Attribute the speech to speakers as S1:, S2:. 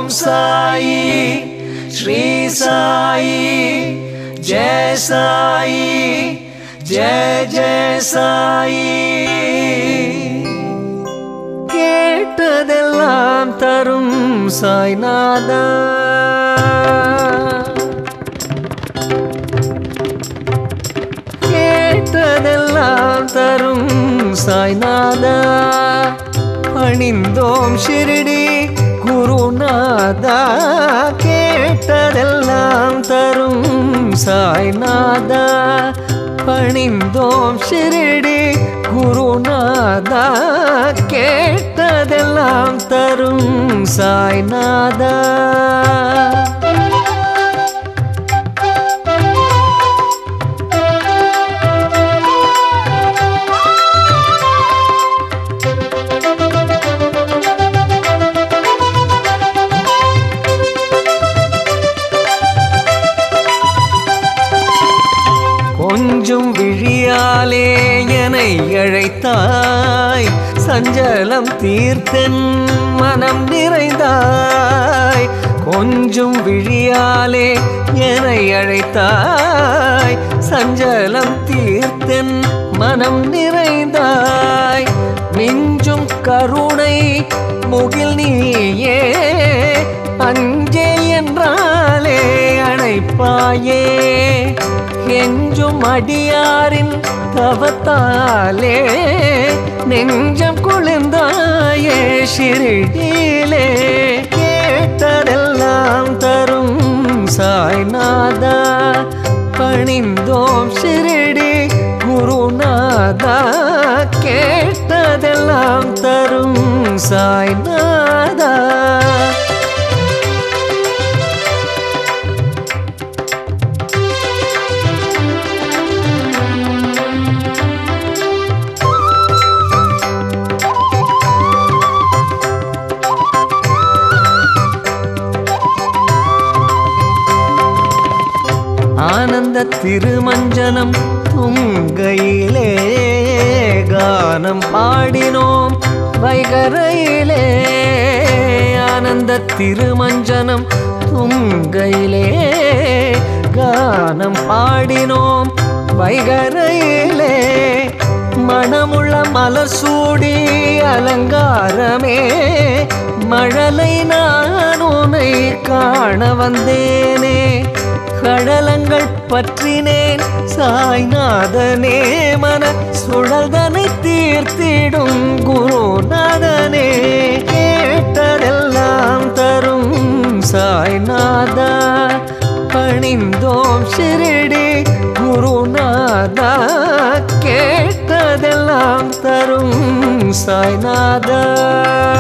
S1: ஓம் சாயி ஸ்ரீ சாயி ஜெய சாயி ஜெய ஜெய சாயி கேட்டதெல்லாம் தரும் சாய்நாதா கேட்டதெல்லாம் தரும் சாய்நாதா பணிந்தோம் ஷிரடி குருநாதா கேட்டதெல்லாம் தரும் சாய்நாதா பணிந்தோம் ஷிரடி குருநாதா கேட்டதெல்லாம் தரும் சாய்நாதா கொஞ்சம் விழியாலே என்னை அழைத்தாய் சஞ்சலம் தீர்த்தன் மனம் நிறைந்தாய் கொஞ்சம் விழியாலே என்னை அழைத்தாய் சஞ்சலம் தீர்த்தன் மனம் நிறைந்தாய் மிஞ்சும் கருணை முகில் நீயே அஞ்சே என்றாலே அணைப்பாயே கெஞ்சும் அடியாரின் தவத்தாலே நெஞ்சம் குளிர்ந்தாயே ஷிரிடியிலே கேட்டதெல்லாம் தரும் சாய்நாதா பணிந்தோம் ஷிரிடி குருநாதா கேட்டதெல்லாம் தரும் சாய்நாதா ஆனந்த திருமஞ்சனம் துங்கையிலே கானம் பாடினோம் வைகரையிலே ஆனந்த திருமஞ்சனம் துங்கையிலே கானம் பாடினோம் வைகரையிலே மணமுள்ள மலர் சூடி அலங்காரமே மழலை நான் உன்னை காண வந்தேனே கடலங்கள் பற்றினேன் சாய்நாதனே மன சுழல்தனை தீர்த்திடும் குருநாதனே கேட்டதெல்லாம் தரும் சாய்நாதா பணிந்தோம் ஷிரடி குருநாதா கேட்டதெல்லாம் தரும் சாய்நாதா